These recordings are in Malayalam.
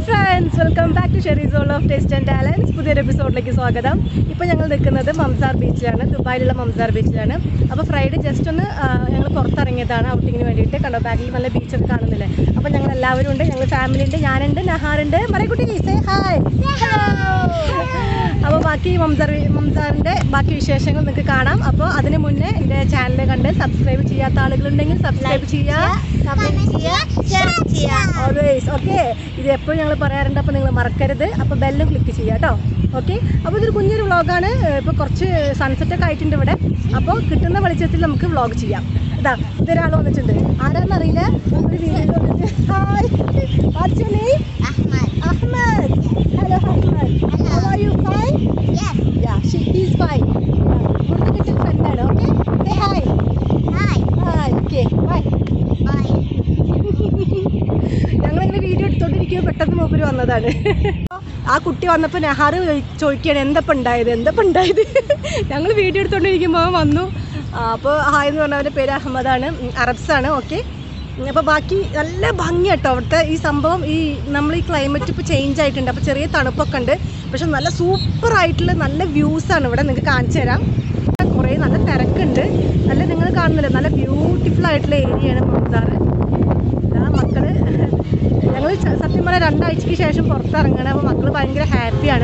friends welcome back to Sherry soul of taste and talents പുതിയൊരു എപ്പിസോഡിലേക്ക് സ്വാഗതം ഇപ്പോൾ ഞങ്ങൾ നിൽക്കുന്നത് മംസാർ ബീച്ചിലാണ് ദുബായിലുള്ള മംസാർ ബീച്ചിലാണ് അപ്പോൾ ഫ്രൈഡേ ജസ്റ്റ് ഒന്ന് ഞങ്ങൾ പുറത്തിറങ്ങിയതാണ് ഔട്ടിങ്ങിന് വേണ്ടിയിട്ട് കണ്ടോ ബാക്കിൽ നല്ല ബീച്ചൊക്കെ കാണുന്നില്ലേ അപ്പോൾ ഞങ്ങൾ എല്ലാവരും ഉണ്ട് ഞങ്ങൾ ഫാമിലി ഉണ്ട് ഞാനുണ്ട് നഹാറുണ്ട് മറക്കുട്ടി സേ ഹായ് അപ്പോൾ ബാക്കി മംസാർ മംസാറിൻ്റെ ബാക്കി വിശേഷങ്ങൾ നിങ്ങൾക്ക് കാണാം അപ്പോൾ അതിന് മുന്നേ എൻ്റെ ചാനൽ കണ്ട് സബ്സ്ക്രൈബ് ചെയ്യാത്ത ആളുകളുണ്ടെങ്കിൽ സബ്സ്ക്രൈബ് ചെയ്യുക കമന്റ് ചെയ്യുക ഷെയർ ചെയ്യുക ഓൾവേസ് ഓക്കെ ഇത് എപ്പോഴും ഞങ്ങൾ പറയാറുണ്ട് അപ്പോൾ നിങ്ങൾ മറക്കരുത് അപ്പോൾ ബെല്ലും ക്ലിക്ക് ചെയ്യുക കേട്ടോ ഓക്കെ അപ്പോൾ ഇതൊരു കുഞ്ഞൊരു വ്ളോഗാണ് ഇപ്പോൾ കുറച്ച് സൺസെറ്റ് ഒക്കെ ആയിട്ടുണ്ട് ഇവിടെ അപ്പോൾ കിട്ടുന്ന വെളിച്ചത്തിൽ നമുക്ക് വ്ളോഗ് ചെയ്യാം ഇതാ ഇതൊരാൾ വന്നിട്ടുണ്ട് ആരാന്നറിയില്ല ഒരു video hi what's your name Ahmad Ahmad hello Ahmad how are you fine yes yeah she is fine ഇവിടുത്തെ കിട്ടിയ ഫ്രണ്ടാണ് okay say hi hi hi okay bye bye ഞങ്ങളിങ്ങനെ വീഡിയോ എടുത്തോണ്ടിരിക്കുമ്പോൾ പെട്ടെന്ന് മൂപ്പര് വന്നതാണ് ആ കുട്ടി വന്നപ്പോൾ നെഹാറ് ചോദിക്കുകയാണ് എന്തപ്പം ഉണ്ടായത് എന്തപ്പം ഉണ്ടായത് ഞങ്ങൾ വീഡിയോ എടുത്തോണ്ടിരിക്കുമ്പോൾ അവൻ വന്നു അപ്പോൾ ഹായ് എന്ന് പറഞ്ഞവൻ്റെ പേര് അഹമ്മദാണ് ഉം, അറബ്സാണ് ഓക്കെ അപ്പോൾ ബാക്കി നല്ല ഭംഗി കേട്ടോ അവിടുത്തെ ഈ സംഭവം ഈ നമ്മൾ ഈ ക്ലൈമറ്റ് ഇപ്പോൾ ചേഞ്ച് ആയിട്ടുണ്ട് അപ്പോൾ ചെറിയ തണുപ്പൊക്കെ ഉണ്ട് പക്ഷെ നല്ല സൂപ്പർ ആയിട്ടുള്ള നല്ല വ്യൂസാണ് ഇവിടെ നിങ്ങൾക്ക് കാണിച്ചു തരാം കുറേ നല്ല തിരക്കുണ്ട് നല്ല നിങ്ങൾ കാണുന്നില്ല നല്ല ബ്യൂട്ടിഫുൾ ആയിട്ടുള്ള ഏരിയയാണ് മംസാറ് ആ മക്കള് ഞങ്ങൾ സത്യം പറഞ്ഞാൽ രണ്ടാഴ്ചക്ക് ശേഷം പുറത്തിറങ്ങണം അപ്പോൾ മക്കള് ഭയങ്കര ഹാപ്പിയാണ്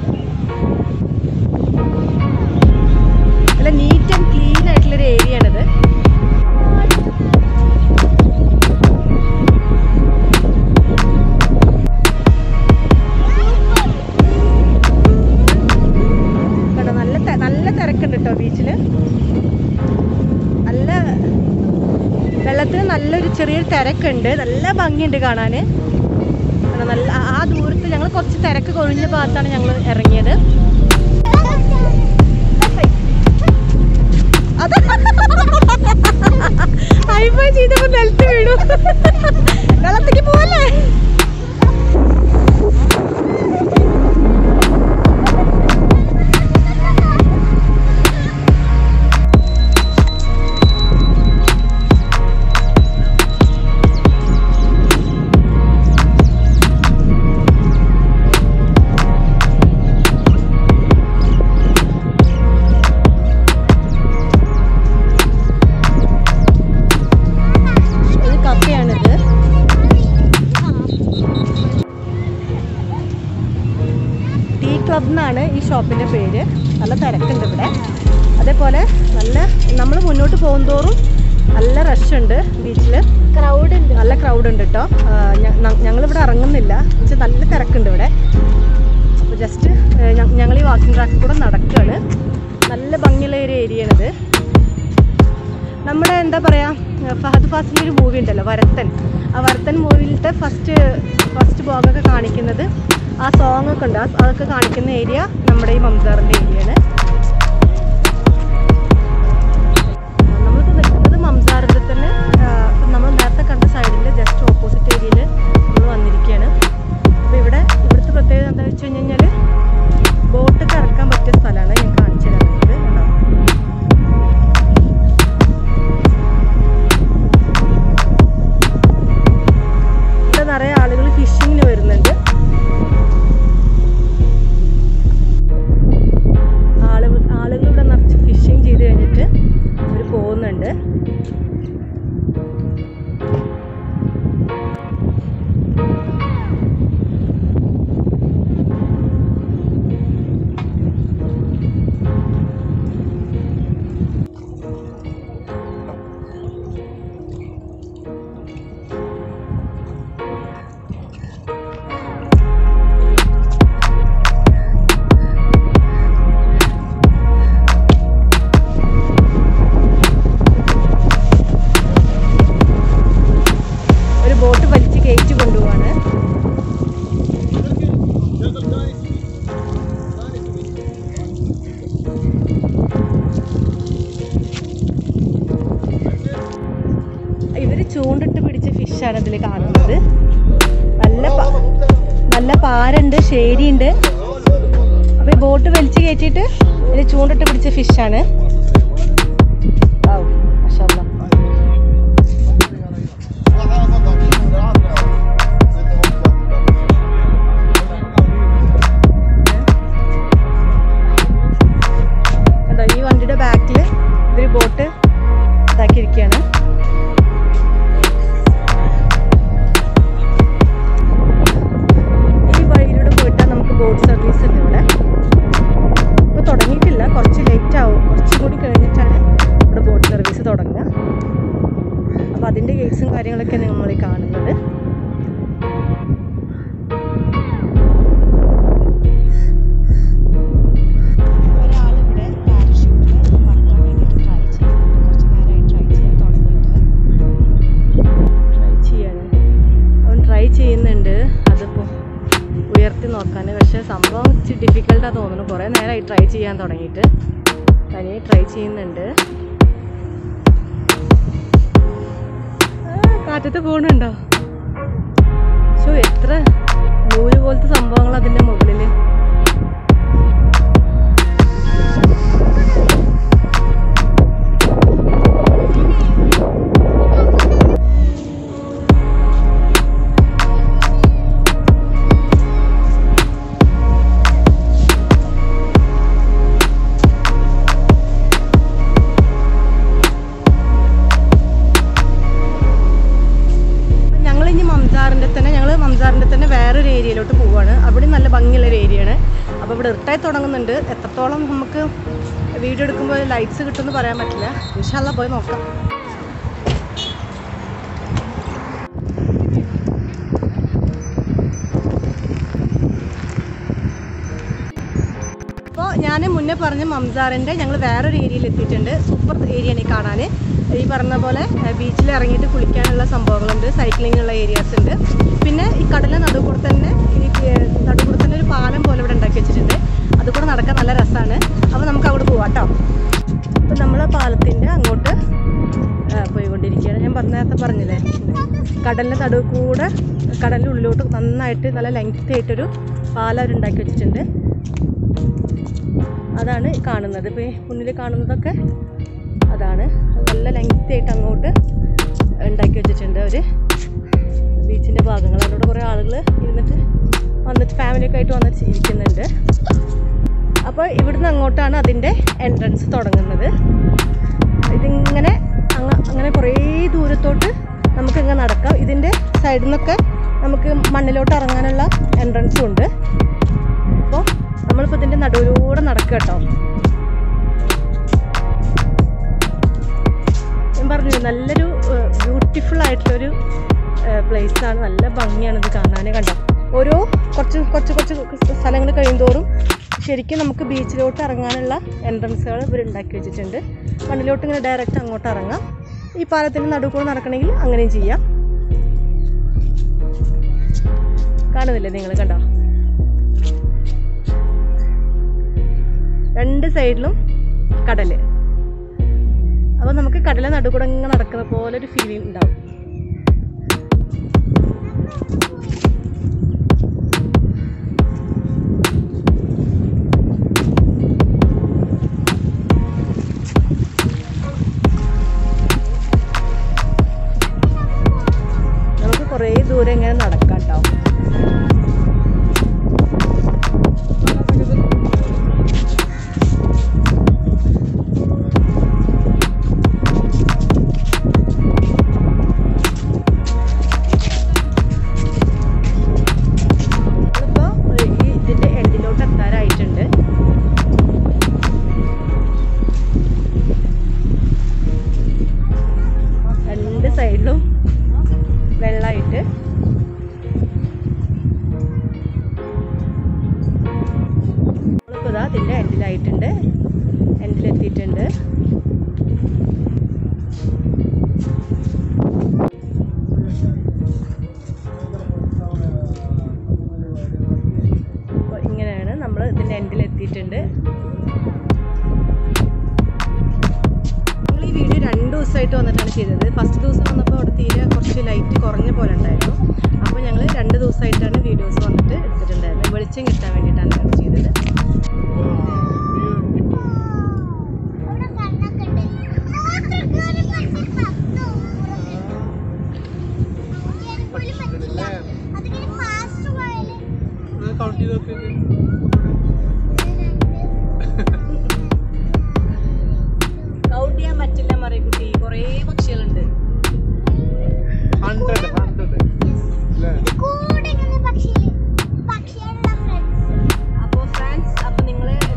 നല്ല നീറ്റ് ആൻഡ് ക്ലീൻ ആയിട്ടുള്ളൊരു ഏരിയ ആണിത് കേട്ടോ നല്ല തെ- നല്ല തിരക്കുണ്ട് കേട്ടോ ബീച്ചില് നല്ല വെള്ളത്തിന് നല്ലൊരു ചെറിയൊരു തിരക്കുണ്ട് നല്ല ഭംഗിയുണ്ട് കാണാൻ നല്ല ആ- ആ ദൂരത്ത് ഞങ്ങൾ കുറച്ച് തിരക്ക് കൊഴിഞ്ഞ ഭാഗത്താണ് ഞങ്ങൾ ഇറങ്ങിയത് അത് ഹൈഫൈ ചെയ്തപ്പോ നിലത്ത് വീണു വെള്ളത്തേക്ക് പോവല്ലേ ഇത് കഫയാണിത് ടീ ക്ലബ് എന്നാണ് ഈ ഷോപ്പിൻ്റെ പേര് നല്ല തിരക്കുണ്ട് ഇവിടെ അതേപോലെ നല്ല നമ്മൾ മുന്നോട്ട് പോകുന്തോറും നല്ല റഷ് ഉണ്ട് ബീച്ചിൽ ക്രൗഡ് ഉണ്ട് നല്ല ക്രൗഡ് ഉണ്ട് കേട്ടോ ഞങ്ങളിവിടെ ഇറങ്ങുന്നില്ല പക്ഷെ നല്ല തിരക്കുണ്ട് ഇവിടെ അപ്പോൾ ജസ്റ്റ് ഞങ്ങൾ ഈ വാക്കിംഗ് ട്രാക്കിൽ കൂടെ നടക്കുകയാണ് നല്ല ഭംഗിയുള്ള ഒരു ഏരിയ ആണിത് നമ്മുടെ എന്താ പറയുക ഫഹദ് ഫാസിലിൻ്റെ ഒരു മൂവി ഉണ്ടല്ലോ വരത്തൻ ആ വരത്തൻ മൂവിയിലത്തെ ഫസ്റ്റ് ഫസ്റ്റ് ഭാഗമൊക്കെ കാണിക്കുന്നത് ആ സോങ് ഒക്കെ ഉണ്ട് ആ- അതൊക്കെ കാണിക്കുന്ന ഏരിയ നമ്മുടെ ഈ മംസാറിൻ്റെ ഏരിയയാണ് നമ്മളിപ്പോൾ നിൽക്കുന്നത് മംസാറിൻ്റെ തന്നെ നമ്മൾ നേരത്തെ കണ്ട സൈഡിൻ്റെ ജസ്റ്റ് ഓപ്പോസിറ്റ് ഏരിയയിൽ നമ്മൾ വന്നിരിക്കുകയാണ് അപ്പോൾ ഇവിടെ ഇവിടുത്തെ പ്രത്യേകത എന്താ വെച്ച് കഴിഞ്ഞ് കഴിഞ്ഞാൽ ബോട്ടൊക്കെ ഇറക്കാൻ പറ്റിയ സ്ഥലമാണ് ഞാൻ കാണിച്ചു തരാറുണ്ട് കണ്ടോ ഇവിടെ നിറയെ ആളുകൾ ഫിഷിങ്ങിന് വരുന്നുണ്ട് ആളുകൾ ആളുകൾ ഇവിടെ നിറച്ച് ഫിഷിങ് ചെയ്ത് കഴിഞ്ഞിട്ട് അവർ പോകുന്നുണ്ട് ഒരു ബോട്ട് വലിച്ച് കയറ്റി കൊണ്ടുപോവാണ് ഇവര് ചൂണ്ടിട്ട് പിടിച്ച ഫിഷാണ് ഇതിൽ കാണുന്നത് നല്ല പ- നല്ല പാരുണ്ട് ശേരിയുണ്ട് അപ്പൊ ഈ ബോട്ട് വലിച്ചു കയറ്റിയിട്ട് ഇതിൽ ചൂണ്ടിട്ട് പിടിച്ച ഫിഷാണ് അതിൻ്റെ ഗേറ്റ്സും കാര്യങ്ങളൊക്കെ നമ്മൾ ഈ കാണുന്നത് ഒരാളിവിടെ പാരഷൂട്ടിൽ പറക്കാൻ വേണ്ടിയിട്ട് ട്രൈ ചെയ്യുന്നുണ്ട് കുറച്ച് നേരമായി ട്രൈ ചെയ്യാൻ തുടങ്ങിയിട്ട് ട്രൈ ചെയ്യാണ് അവൻ ട്രൈ ചെയ്യുന്നുണ്ട് അതിപ്പോൾ ഉയർത്തി നോക്കാൻ പക്ഷേ സംഭവം ഇച്ചിരി ഡിഫിക്കൽട്ടാണ് തോന്നുന്നു കുറേ നേരമായി ട്രൈ ചെയ്യാൻ തുടങ്ങിയിട്ട് തനിയെ ട്രൈ ചെയ്യുന്നുണ്ട് ആ, കാറ്റത്ത് പോകുന്നുണ്ടോ ഷോ എത്ര നൂല് പോലത്തെ സംഭവങ്ങൾ അതിൻ്റെ മുകളിൽ ഞങ്ങൾ ഇനി മംസാറിൻ്റെ തന്നെ ഞങ്ങൾ മംസാറിൻ്റെ തന്നെ വേറൊരു ഏരിയയിലോട്ട് പോവുകയാണ് അവിടെ നല്ല ഭംഗിയുള്ള ഒരു ഏരിയയാണ് അപ്പോൾ ഇവിടെ ഇർട്ടായി തുടങ്ങുന്നുണ്ട് എത്രത്തോളം നമുക്ക് വീഡിയോ എടുക്കുമ്പോൾ ലൈറ്റ്സ് കിട്ടുമെന്ന് പറയാൻ പറ്റില്ല ഇൻഷാല്ല പോയി നോക്കാം അപ്പോൾ ഞാൻ മുന്നേ പറഞ്ഞ മംസാറിൻ്റെ ഞങ്ങൾ വേറൊരു ഏരിയയിൽ എത്തിയിട്ടുണ്ട് സൂപ്പർ ഏരിയയാണ് ഈ കാണാൻ ഈ പറഞ്ഞ പോലെ ബീച്ചിൽ ഇറങ്ങിയിട്ട് കുളിക്കാനുള്ള സംഭവങ്ങളുണ്ട് സൈക്ലിങ്ങിനുള്ള ഏരിയാസ് ഉണ്ട് പിന്നെ ഈ കടലിന് നടുക്കൂടെ തന്നെ ഈ നടുക്കൂടെ തന്നെ ഒരു പാലം പോലെ ഇവിടെ ഉണ്ടാക്കി വെച്ചിട്ടുണ്ട് അതുകൂടെ നടക്കാൻ നല്ല രസമാണ് അപ്പോൾ നമുക്ക് അവിടെ പോവാം കേട്ടോ അപ്പോൾ നമ്മൾ ആ പാലത്തിൻ്റെ അങ്ങോട്ട് ആ, പോയിക്കൊണ്ടിരിക്കുകയാണ് ഞാൻ പറഞ്ഞ നേരത്തെ പറഞ്ഞില്ലേ കടലിൻ്റെ നടുവ് കൂടെ കടലിൻ്റെ ഉള്ളിലോട്ട് നന്നായിട്ട് നല്ല ലെങ്തി ആയിട്ടൊരു പാലം അവർ ഉണ്ടാക്കി വെച്ചിട്ടുണ്ട് അതാണ് ഈ കാണുന്നത് ഇപ്പോൾ ഈ മുന്നിൽ കാണുന്നതൊക്കെ അതാണ് നല്ല ലെങ്തി ആയിട്ട് അങ്ങോട്ട് ഉണ്ടാക്കി വെച്ചിട്ടുണ്ട് അവർ ബീച്ചിൻ്റെ ഭാഗങ്ങൾ അതിലൂടെ കുറേ ആളുകൾ ഇരുന്നിട്ട് വന്നിട്ട് ഫാമിലിയൊക്കെ ആയിട്ട് വന്നിട്ട് ഇരിക്കുന്നുണ്ട് അപ്പോൾ ഇവിടുന്ന് അങ്ങോട്ടാണ് അതിൻ്റെ എൻട്രൻസ് തുടങ്ങുന്നത് ഇതിങ്ങനെ അങ്ങ അങ്ങനെ കുറേ ദൂരത്തോട്ട് നമുക്ക് ഇങ്ങനെ നടക്കാം ഇതിൻ്റെ സൈഡിൽ നിന്നൊക്കെ നമുക്ക് മണ്ണിലോട്ട് ഇറങ്ങാനുള്ള എൻട്രൻസും ഉണ്ട് അപ്പോൾ നമ്മളിപ്പോൾ ഇതിൻ്റെ നടുവിലൂടെ നടക്കുക കേട്ടോ ഞാൻ പറഞ്ഞു നല്ലൊരു ബ്യൂട്ടിഫുൾ ആയിട്ടുള്ളൊരു പ്ലേസ് ആണ് നല്ല ഭംഗിയാണ് ഇത് കാണാൻ കണ്ടോ ഓരോ കുറച്ച് കുറച്ച് കുറച്ച് സ്ഥലങ്ങൾ കഴിയുന്തോറും ശരിക്കും നമുക്ക് ബീച്ചിലോട്ട് ഇറങ്ങാനുള്ള എൻട്രൻസുകൾ ഇവർ ഉണ്ടാക്കി വെച്ചിട്ടുണ്ട് മണ്ണിലോട്ട് ഇങ്ങനെ ഡയറക്റ്റ് അങ്ങോട്ട് ഇറങ്ങാം ഈ പാലത്തിൻ്റെ നടുവ് കൂടെ നടക്കണമെങ്കിൽ അങ്ങനെയും ചെയ്യാം കാണുന്നില്ലേ നിങ്ങൾ കണ്ടോ രണ്ട് സൈഡിലും കടല് അപ്പോൾ നമുക്ക് കടല നടുക്കൂടെ ഇങ്ങനെ നടക്കുന്ന പോലെ ഒരു ഫീലിംഗ് ഉണ്ടാവും നമുക്ക് കുറേ ദൂരം ഇങ്ങനെ നടക്കാം കേട്ടോ നമ്മളിപ്പോൾ ഈ ഇതിൻ്റെ എൻഡിലോട്ട് എത്താറായിട്ടുണ്ട് രണ്ട് സൈഡിലും വെള്ളമായിട്ട് നമ്മളിപ്പോൾ ഇതാ അതിൻ്റെ എൻഡിലായിട്ടുണ്ട് എൻഡിലെത്തിയിട്ടുണ്ട് അപ്പോൾ ഇങ്ങനെയാണ് നമ്മൾ ഇതിൻ്റെ എൻഡിൽ എത്തിയിട്ടുണ്ട് ഞങ്ങൾ ഈ വീഡിയോ രണ്ട് ദിവസമായിട്ട് വന്നിട്ടാണ് ചെയ്തത് ഫസ്റ്റ് ദിവസം വന്നപ്പോൾ അവിടെ തീരെ കുറച്ച് ലൈറ്റ് കുറഞ്ഞ പോലെ ഉണ്ടായിരുന്നു അപ്പോൾ ഞങ്ങൾ രണ്ട് ദിവസമായിട്ടാണ് വീഡിയോസ് വന്നിട്ട് എടുത്തിട്ടുണ്ടായിരുന്നത് വെളിച്ചം കിട്ടാൻ വേണ്ടിയിട്ടാണ് ഞങ്ങൾ ചെയ്തത് അവിടെ കണ്ണൊക്കെ ഉണ്ട് ആത്രക്കാര് പക്ഷെ പത്തു പോലും പറ്റില്ല അതിങ്ങനെ ഫാസ്റ്റ് പോയാല് കൗണ്ട് ചെയ്ത് നോക്കി കൗണ്ട് ചെയ്യാൻ പറ്റില്ല മറിയക്കുട്ടി കുറേ പക്ഷികളുണ്ട് ഹൺഡ്രഡ് ഹൺഡ്രഡ് അല്ലേ കൂടെ ഇങ്ങനെ പക്ഷിയില് പക്ഷികളുടെ ഫ്രണ്ട്സ് അപ്പോൾ ഫ്രണ്ട്സ് അപ്പോൾ നിങ്ങൾ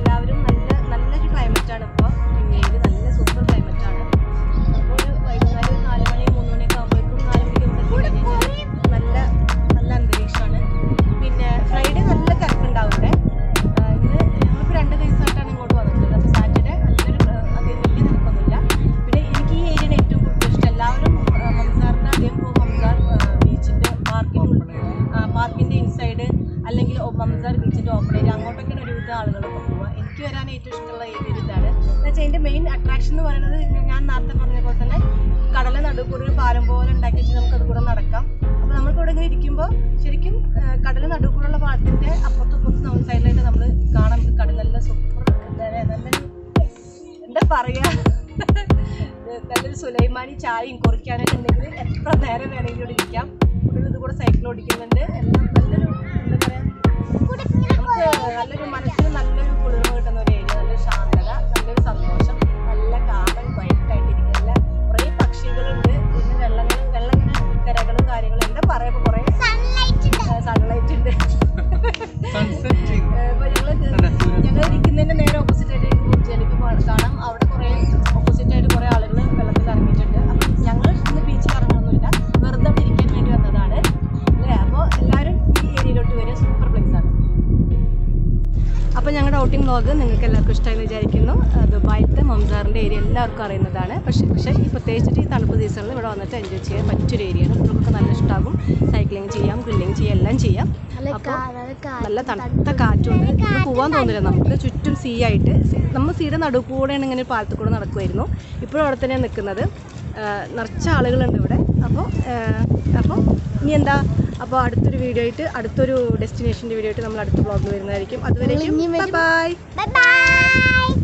എനിക്ക് വരാൻ ഏറ്റവും ഇഷ്ടമുള്ള ഏരിയ ഇതാണ് എന്ന് വെച്ചാൽ അതിന്റെ മെയിൻ അട്രാക്ഷൻ എന്ന് പറയുന്നത് ഞാൻ നേരത്തെ പറഞ്ഞ പോലെ തന്നെ കടല നടുക്കൂടെ ഒരു പാലം പോലെ ഉണ്ടാക്കി വെച്ച് നമുക്ക് അത് കൂടെ നടക്കാം അപ്പോൾ നമ്മൾക്ക് ഇവിടെ ഇങ്ങനെ ഇരിക്കുമ്പോൾ ശരിക്കും ആ, കടല നടുക്കൂടുള്ള പാലത്തിന്റെ അപ്പുറത്തും ഇപ്പുറത്തും നമ്മൾ സൈഡിലായിട്ട് നമ്മൾ കാണാം നമുക്ക് കടലെല്ലാം സൂപ്പർ എന്താ പറയാ നല്ലൊരു എന്താ പറയാ നല്ലൊരു സുലൈമാനി ചായയും കുറിക്കാനൊക്കെ ഉണ്ടെങ്കിൽ എത്ര നേരം വേണമെങ്കിലും ഇവിടെ ഇരിക്കാം ഇവിടെ ഇത് കൂടെ സൈക്കിൾ ഓടിക്കുന്നുണ്ട് എല്ലാം നല്ലൊരു എന്താ പറയാ നമുക്ക് നല്ലൊരു മനസ്സിന് നല്ലൊരു കുളിർമ കിട്ടുന്ന ഒരു ഏരിയ നല്ലൊരു ശാന്തത നല്ലൊരു സന്തോഷം നല്ല കാമൻ വൈറ്റായിട്ടിരിക്കുന്ന കുറേ പക്ഷികളുണ്ട് പിന്നെ വെള്ളങ്ങൾ വെള്ളങ്ങനെ തിരകളും കാര്യങ്ങളും എന്താ പറയുക കുറേ സൺലൈറ്റ് ഉണ്ട് സൺലൈറ്റ് ഉണ്ട് സൺസെറ്റിംഗ് ഇപ്പൊ ഞങ്ങള് ഞങ്ങൾ ഇരിക്കുന്നതിന്റെ നേരെ ഓപ്പോസിറ്റ് ആയിട്ട് ജനിക്ക് കാണാം അവിടെ കുറെ ഓപ്പോസിറ്റ് ആയിട്ട് കുറെ ആളുകൾ വെള്ളത്തിൽ ഇറങ്ങിയിട്ടുണ്ട് അപ്പം ഞങ്ങൾ ഇന്ന് ബീച്ചിൽ ഇറങ്ങുന്നില്ല വെറുതെ അവിടെ ഇരിക്കാൻ വേണ്ടി വന്നതാണ് അല്ലേ അപ്പോൾ എല്ലാവരും ഈ ഏരിയയിലോട്ട് വരിക സൂപ്പർ പ്ലേസ് ആണ് അപ്പോൾ ഞങ്ങളുടെ ഔട്ടിംഗ് വ്ളോഗ് നിങ്ങൾക്ക് എല്ലാവർക്കും ഇഷ്ടമായി വിചാരിക്കുന്നു ആ, ദുബായിത്തെ മംസാറിൻ്റെ ഏരിയ എല്ലാവർക്കും അറിയുന്നതാണ് പക്ഷേ പക്ഷേ ഈ പ്രത്യേകിച്ചിട്ട് ഈ തണുപ്പ് സീസണിൽ ഇവിടെ വന്നിട്ട് എൻജോയ് ചെയ്യാൻ പറ്റിയൊരു ഏരിയയാണ് കുട്ടികൾക്ക് നല്ല ഇഷ്ടമാകും സൈക്ലിംഗ് ചെയ്യാം ഗ്രില്ലിങ് ചെയ്യാം എല്ലാം ചെയ്യാം അപ്പോൾ നല്ല തണുത്ത കാറ്റുണ്ട് ഇവിടെ പോകാൻ തോന്നില്ല നമുക്ക് ചുറ്റും സീ ആയിട്ട് സീ- നമ്മൾ സീയുടെ നടുവ് കൂടെയാണ് ഇങ്ങനെ പാലത്തിൽ കൂടെ നടക്കുമായിരുന്നു ഇപ്പോഴും അവിടെ തന്നെയാണ് നിൽക്കുന്നത് നിറച്ച ആളുകളുണ്ട് ഇവിടെ അപ്പോൾ അപ്പോൾ ഇനി എന്താ അപ്പോൾ അടുത്തൊരു വീഡിയോ ആയിട്ട് അടുത്തൊരു ഡെസ്റ്റിനേഷൻ്റെ വീഡിയോ ആയിട്ട് നമ്മൾ അടുത്ത ബ്ലോഗിൽ വരുന്നതായിരിക്കും അതുവരെ ബൈ ബൈ ബൈ